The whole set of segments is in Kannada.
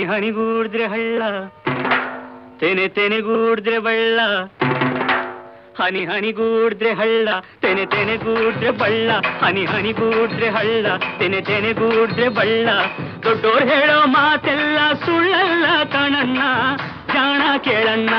ಹನಿಗೂಡಿದ್ರೆ ಹಳ್ಳ ತೆನೆ ತೆನೆಗೂಡಿದ್ರೆ ಬಳ್ಳ ಹನಿ ಹನಿಗೂಡಿದ್ರೆ ಹಳ್ಳ ತೆನೆ ತೆನೆಗೂಡಿದ್ರೆ ಬಳ್ಳ ಹನಿ ಹನಿಗೂಡಿದ್ರೆ ಹಳ್ಳ ತೆನೆ ತೆನೆಗೂಡಿದ್ರೆ ಬಳ್ಳ ದೊಡ್ಡೋರ್ ಹೇಳೋ ಮಾತೆಲ್ಲ ಸುಳ್ಳಲ್ಲ ಕಣಣ್ಣ ಜಾಣ ಕೇಳಣ್ಣ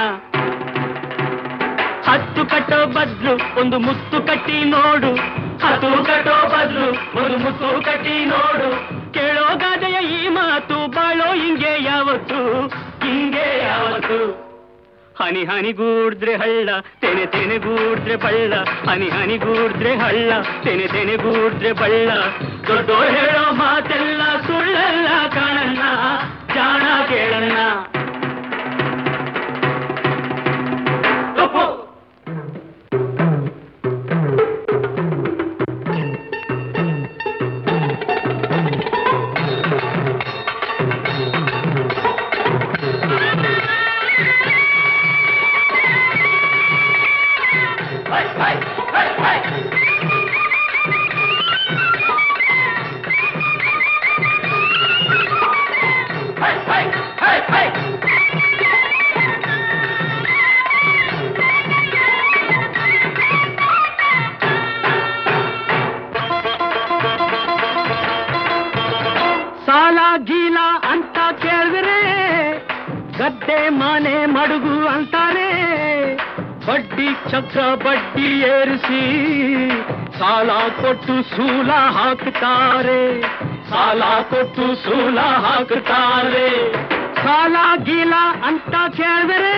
ಹತ್ತು ಕಟ್ಟೋ ಬದ್ಲು ಒಂದು ಮುತ್ತು ಕಟ್ಟಿ ನೋಡು ಹತ್ತು ಕಟ್ಟೋ ಬದ್ಲು ಒಂದು ಮುತ್ತು ಕಟ್ಟಿ ನೋಡು ಕೇಳೋ ಗಾದೆಯ ಈ ಮಾತು ಬಾಳೋ ಹಿಂಗೆ ಯಾವತ್ತು ಹಿಂಗೆ ಯಾವತ್ತು ಹನಿ ಹನಿಗೂಡಿದ್ರೆ ಹಳ್ಳ ತೆನೆ ತೆನೆಗೂಡಿದ್ರೆ ಬಳ್ಳ ಹನಿ ಹನಿಗೂಡಿದ್ರೆ ಹಳ್ಳ ತೆನೆ ತೆನೆಗೂಡಿದ್ರೆ ಬಳ್ಳ ದೊಡ್ಡೋರ್ ಹೇಳೋ ಮಾತೆಲ್ಲ ಸುಳ್ಳಲ್ಲ ಕಾಣಣ್ಣ ಜಾಣ ಕೇಳಣ್ಣ ತಪ್ಪು ಸಾಲ ಗೀಲ ಅಂತ ಕೇಳಿದ್ರೆ ಗದ್ದೆ ಮನೆ ಮಡುಗು ಅಂತಾರೆ ಬಡ್ಡಿ ಚಕ್ರ ಬಡ್ಡಿ ಏರಿಸಿ ಸಾಲ ಕೊಟ್ಟು ಸೂಲ ಹಾಕ್ತಾರೆ ಸಾಲ ಕೊಟ್ಟು ಸೂಲ ಹಾಕ್ತಾರೆ ಸಾಲ ಗೀಲ ಅಂತ ಕೇಳಿದ್ರೆ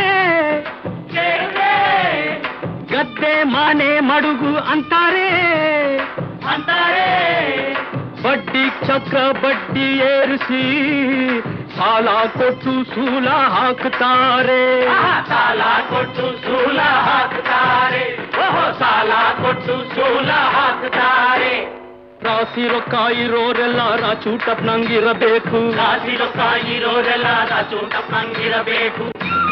ಗದ್ದೆ ಮನೆ ಮಡುಗು ಅಂತಾರೆ ಅಂತಾರೆ ಬಡ್ಡಿ ಚಕ್ರ ಬಡ್ಡಿ ಏರಿಸಿ ಸಾಲ ಕೊಟ್ಟು ಸೂಲ ಹಾಕ್ತಾರೆ ಸಾಲ ಕೊಟ್ಟು ಸೂಲ ಹಾಕ್ತಾರೆ ಓಹೋ ಸಾಲ ಕೊಟ್ಟು ಸೂಲ ಹಾಕ್ತಾರೆ ರಾಸಿ ರೊಕ್ಕ ಇರೋರೆಲ್ಲ ರಾಚೂಟಪ್ ನಂಗಿರಬೇಕು ರಾಸಿ ರೊಕ್ಕ ಇರೋರೆಲ್ಲ ರಾಚೂಟಪ್ ನಂಗಿರಬೇಕು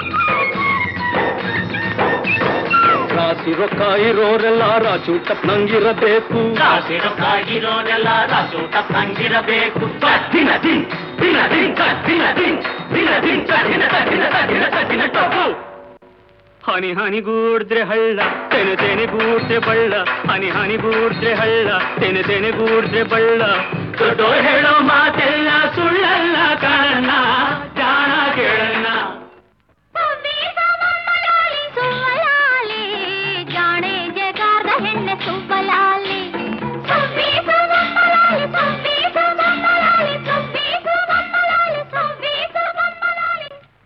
ರಾಸಿ ರೊಕ್ಕ ಇರೋರೆಲ್ಲ ರಾಚೂಟಪ್ ನಂಗಿರಬೇಕು ರಾಸಿ ರೊಕ್ಕ ಇರೋರೆಲ್ಲ ರಾಚೂಟಪ್ ನಂಗಿರಬೇಕು ದಿನ ದಿನ್ ದಿನ ದಿನ್ ದಿನ ದಿನ್ ದಿನ ದಿನ್ ದಿನ ದಿನ ದಿನ ದಿನ ಟೊಪ್ಪು ಹನಿ ಹನಿಗೂಡಿದ್ರೆ ಹಳ್ಳ ತೆನೆ ತೆನೆಗೂಡಿದ್ರೆ ಬಳ್ಳ ಹನಿ ಹನಿಗೂಡಿದ್ರೆ ಹಳ್ಳ ತೆನೆ ತೆನೆಗೂಡಿದ್ರೆ ಬಳ್ಳ ದೊಡ್ಡೋ ಹೇಳೋ ಮಾತೆಲ್ಲ ಸುಳ್ಳಲ್ಲ ಕಾರಣ ಜಾಣ ಕೇಳಣ್ಣ ಸುವ್ವಲಾಲಿ ಸುವ್ವಲಾಲಿ ಜಾಣೆ ಜಗಾರ್ದ ಹೆಣ್ಣೆ ಸುವ್ವಲಾಲಿ ಸುವ್ವಿ ಸುವ್ವಲಾಲಿ ಸುವ್ವಿ ಸುವ್ವಲಾಲಿ ಸುವ್ವಿ ಸುವ್ವಲಾಲಿ ಸುವ್ವಿ ಸುವ್ವಲಾಲಿ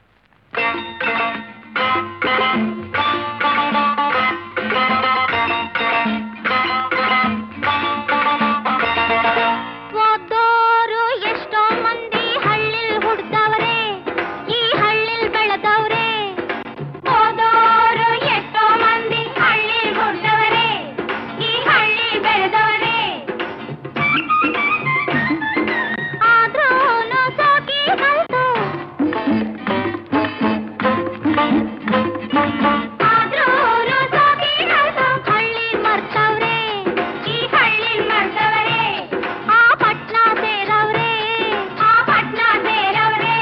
ಓದೋರು ಎಷ್ಟೋ ಮಂದಿ ಹಳ್ಳಿಲ್ ಹುಡ್ದವ್ರೆ ಈ ಹಳ್ಳಿಲ್ ಬೆಳೆದವ್ರೆ ಓದೋರು ಎಷ್ಟೋ ಮಂದಿ ಹಳ್ಳಿಲ್ ಹುಡ್ದವ್ರೆ ಈ ಹಳ್ಳಿಲ್ ಬೆಳೆದವ್ರೆ ಆದ್ರೂನು ಸೋಕಿ ಕಲ್ತು ಆದ್ರೂನು ಸೋಕಿ ಕಲ್ತು ಹಳ್ಳಿ ಮರ್ತವ್ರೆ ಈ ಹಳ್ಳಿ ಮರ್ತವ್ರೆ ಆ ಪಟ್ನ ಸೇರವ್ರೆ ಆ ಪಟ್ನ ಸೇರವ್ರೆ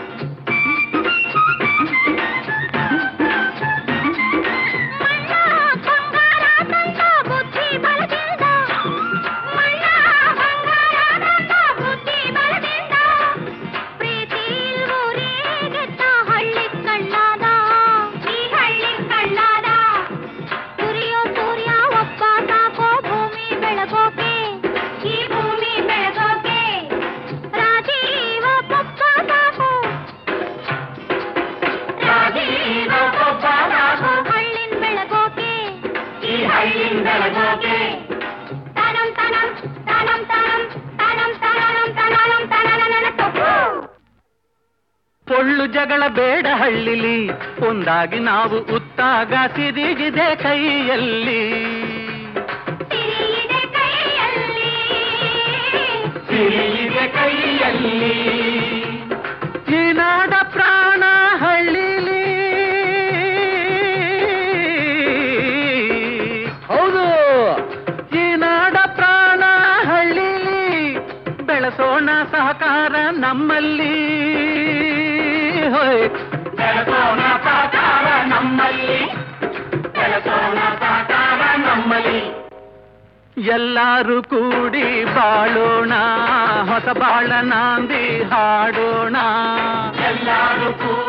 ಮಣ್ಣ ಬಂಗಾರ ತಂದ ಬುದ್ಧಿ ಬಲದಿಂದ ಮಣ್ಣ ಬಂಗಾರ ತಂದ ಬುದ್ಧಿ ಬಲದಿಂದ ಪ್ರೀತಿ ಊರಿಗೆತ್ತ ಹಳ್ಳಿ ಕಳ್ಳಾದ ಈ ಹಳ್ಳಿ ಕಳ್ಳಾದ ದುರಿಯೋ ಸೂರ್ಯ ಒಬ್ಬ ಸಾಕೋ ಭೂಮಿ ಬೆಳಗೋಕೆ ಈ ಭೂಮಿ ಬೆಳಗೋಕೆ ರಾಜೀವ ಪಪ್ಪ ಸಾಕು ರಾಜೀವ ಪಪ್ಪ ಸಾಕು ಹಳ್ಳಿನ್ ಬೆಳಗೋಕೆ ಈ ಹಳ್ಳಿನ್ ಬೆಳಗೋಕೆ ತನಂ ತನಂ ತನಂ ತನಂ ತನಂ ತನಂ ತನಂ ತನನನ ತಪ್ಪು ಪೊಳ್ಳು ಜಗಳ ಬೇಡ ಹಳ್ಳಿಲಿ ಒಂದಾಗಿ ನಾವು ಉತ್ತಾಗ ಸಿರಿಗಿದೆ ಕೈಯಲ್ಲಿ ಸಿರಿಯಿದೆ ಕೈಯಲ್ಲಿ ಸಿರಿಯಿದೆ ಕೈಯಲ್ಲಿ ಈ ನಾಡ ಪ್ರಾಣ ಹಳ್ಳಿಲಿ ಹೌದು ಈ ನಾಡ ಪ್ರಾಣ ಹಳ್ಳಿಲಿ ಬೆಳೆಸೋಣ ಸಹಕಾರ ನಮ್ಮಲ್ಲಿ ಹೋಯ್ ಬೆಳಸೋಣ ಸಾಕಾರ ನಮ್ಮಲ್ಲಿ ಬೆಳಸೋಣ ಸಾಕಾರ ನಮ್ಮಲ್ಲಿ ಎಲ್ಲಾರು ಕೂಡಿ ಬಾಳೋಣ ಹೊಸ ಬಾಳ ನಾಂದಿ ಹಾಡೋಣ ಎಲ್ಲರೂ ಕೂಡ